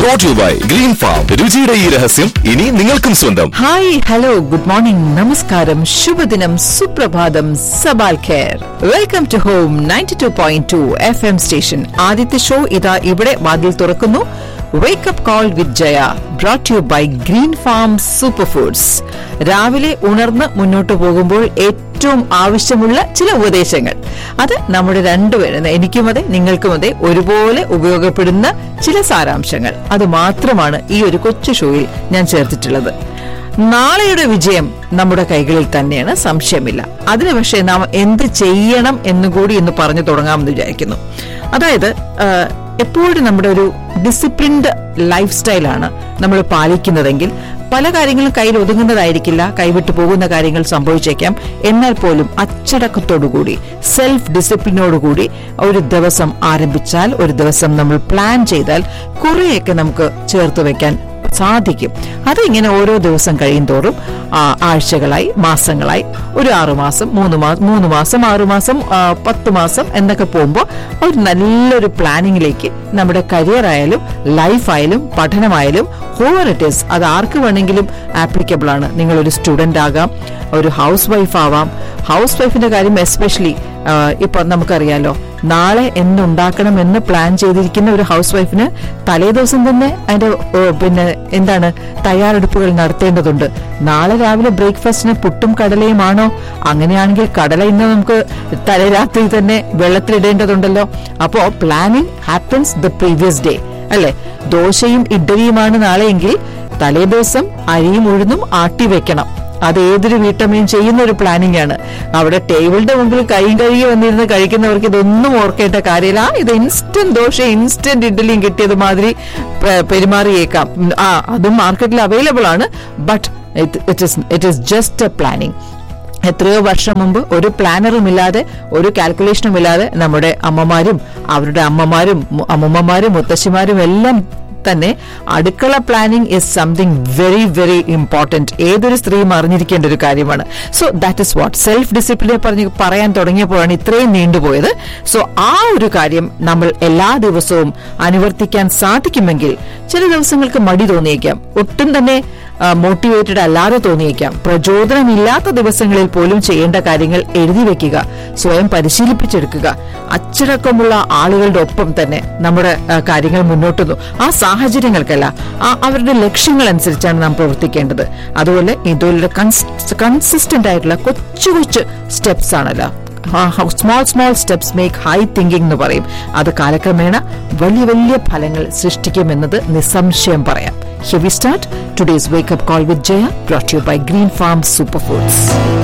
Brought you by green farm രുചിയുടെ ഈ രഹസ്യം ഇനി നിങ്ങൾക്കും സ്വന്തം ഹായ് ഹലോ ഗുഡ് മോർണിംഗ് നമസ്കാരം ശുഭദിനം സുപ്രഭാതം സബാൽ ഖേർ welcome to home ninety two point two F M station ആദ്യത്തെ ഷോ ഇതാ ഇവിടെ വാതിൽ തുറക്കുന്നു wake up call with Jaya brought you by green farm super foods രാവിലെ ഉണർന്ന് മുന്നോട്ട് പോകുമ്പോൾ ഏറ്റവും ആവശ്യമുള്ള ചില ഉപദേശങ്ങൾ അത് നമ്മുടെ രണ്ടുപേരും എനിക്കും അതെ നിങ്ങൾക്കും അതെ ഒരുപോലെ ഉപയോഗപ്പെടുന്ന ചില സാരാംശങ്ങൾ അത് മാത്രമാണ് ഈ ഒരു കൊച്ചു ഷോയിൽ ഞാൻ ചേർത്തിട്ടുള്ളത് നാളെയുടെ വിജയം നമ്മുടെ കൈകളിൽ തന്നെയാണ് സംശയമില്ല അതിന് പക്ഷേ നാം എന്ത് ചെയ്യണം എന്നുകൂടി എന്ന് പറഞ്ഞു തുടങ്ങാമെന്ന് വിചാരിക്കുന്നു അതായത് ആ, എപ്പോഴും നമ്മുടെ ഒരു ഡിസിപ്ലിൻഡ് ലൈഫ് സ്റ്റൈലാണ് നമ്മൾ പാലിക്കുന്നതെങ്കിൽ പല കാര്യങ്ങളും കയ്യിൽ ഒതുങ്ങുന്നതായിരിക്കില്ല കൈവിട്ടു പോകുന്ന കാര്യങ്ങൾ സംഭവിച്ചേക്കാം എന്നാൽ പോലും അച്ചടക്കത്തോടുകൂടി സെൽഫ് ഡിസിപ്ലിനോടുകൂടി ഒരു ദിവസം ആരംഭിച്ചാൽ ഒരു ദിവസം നമ്മൾ പ്ലാൻ ചെയ്താൽ കുറേയൊക്കെ നമുക്ക് ചേർത്ത് വെക്കാൻ സാധിക്കും അത് ഇങ്ങനെ ഓരോ ദിവസം കഴിയും തോറും ആ, ആഴ്ചകളായി മാസങ്ങളായി ഒരു ആറുമാസം മൂന്ന് മാസം മൂന്ന് മാസം ആറുമാസം ആ, പത്ത് മാസം എന്നൊക്കെ പോകുമ്പോൾ ഒരു നല്ലൊരു പ്ലാനിങ്ങിലേക്ക് നമ്മുടെ കരിയർ ആയാലും ലൈഫായാലും പഠനമായാലും ഹോവർ ഇറ്റ് ഈസ് അത് ആർക്ക് വേണമെങ്കിലും ആപ്ലിക്കബിൾ ആണ് നിങ്ങൾ ഒരു സ്റ്റുഡന്റ് ആകാം ഒരു ഹൗസ് വൈഫ് ആവാം ഹൗസ് വൈഫിന്റെ കാര്യം എസ്പെഷ്യലി ഇപ്പൊ നമുക്കറിയാലോ നാളെ എന്തുണ്ടാക്കണം എന്ന് പ്ലാൻ ചെയ്തിരിക്കുന്ന ഒരു ഹൗസ് വൈഫിന് തലേ ദിവസം തന്നെ അതിന്റെ ഓ, പിന്നെ എന്താണ് തയ്യാറെടുപ്പുകൾ നടത്തേണ്ടതുണ്ട് നാളെ രാവിലെ ബ്രേക്ക്ഫാസ്റ്റിന് പുട്ടും കടലയും ആണോ അങ്ങനെയാണെങ്കിൽ കടല ഇന്ന് നമുക്ക് തലേ രാത്രി തന്നെ വെള്ളത്തിലിടേണ്ടതുണ്ടല്ലോ അപ്പോ planning happens the previous day അല്ലെ ദോശയും ഇഡ്ഡലിയുമാണ് നാളെയെങ്കിൽ തലേ ദിവസം അരിയും ഉഴുന്നും ആട്ടി വെക്കണം അത് ഏതൊരു വീട്ടമ്മയും ചെയ്യുന്ന ഒരു പ്ലാനിംഗ് ആണ് അവിടെ ടേബിളിന്റെ മുമ്പിൽ കൈയും കഴുകി വന്നിരുന്ന് കഴിക്കുന്നവർക്ക് ഇതൊന്നും ഓർക്കേണ്ട കാര്യമില്ല ആ, ഇത് ഇൻസ്റ്റന്റ് ദോശ ഇൻസ്റ്റന്റ് ഇഡ്ഡലിയും കിട്ടിയത് മാതിരി പെ- പെരുമാറിയേക്കാം ഉം, ആ അതും മാർക്കറ്റിൽ അവൈലബിൾ ആണ് but it is it is just a planning എത്രയോ വർഷം മുമ്പ് ഒരു പ്ലാനറും ഇല്ലാതെ ഒരു കാൽക്കുലേഷനും ഇല്ലാതെ നമ്മുടെ അമ്മമാരും അവരുടെ അമ്മമാരും മു- അമ്മൂമ്മമാരും മുത്തശ്ശിമാരും എല്ലാം തന്നെ അടുക്കള planning is something very very important ഏതൊരു സ്ത്രീയും അറിഞ്ഞിരിക്കേണ്ട ഒരു കാര്യമാണ് so that is what self ഡിസിപ്ലിനെ പറഞ്ഞ് പറയാൻ തുടങ്ങിയപ്പോഴാണ് ഇത്രയും നീണ്ടുപോയത് സോ ആ ഒരു കാര്യം നമ്മൾ എല്ലാ ദിവസവും അനുവർത്തിക്കാൻ സാധിക്കുമെങ്കിൽ ചില ദിവസങ്ങൾക്ക് മടി തോന്നിയേക്കാം ഒട്ടും തന്നെ മോട്ടിവേറ്റഡ് അല്ലാതെ തോന്നിയേക്കാം പ്രചോദനമില്ലാത്ത ദിവസങ്ങളിൽ പോലും ചെയ്യേണ്ട കാര്യങ്ങൾ എഴുതി വെക്കുക സ്വയം പരിശീലിപ്പിച്ചെടുക്കുക അച്ചടക്കമുള്ള ആളുകളുടെ ഒപ്പം തന്നെ നമ്മുടെ ആ, കാര്യങ്ങൾ മുന്നോട്ട് നോ- ആ സാഹചര്യങ്ങൾക്കല്ല ആ അവരുടെ ലക്ഷ്യങ്ങൾ അനുസരിച്ചാണ് നാം പ്രവർത്തിക്കേണ്ടത് അതുപോലെ ഇതുപോലെ കൺസിസ്റ്റന്റ് ആയിട്ടുള്ള കൊച്ചു കൊച്ചു സ്റ്റെപ്സ് ആണല്ലോ small small steps make high thinking എന്ന് പറയും അത് കാലക്രമേണ വലിയ വലിയ ഫലങ്ങൾ സൃഷ്ടിക്കുമെന്നത് നിസ്സംശയം പറയാം heavy start today's wake up call with Jaya brought you by green farm super foods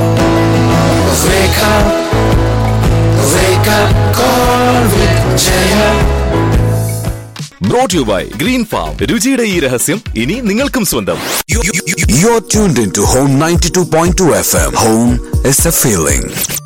Wake up, wake up, call with Jaya. Brought you by green farm രുചിയുടെ ഈ രഹസ്യം ഇനി നിങ്ങൾക്കും സ്വന്തം You're tuned into Home 92.2 FM. Home is a feeling.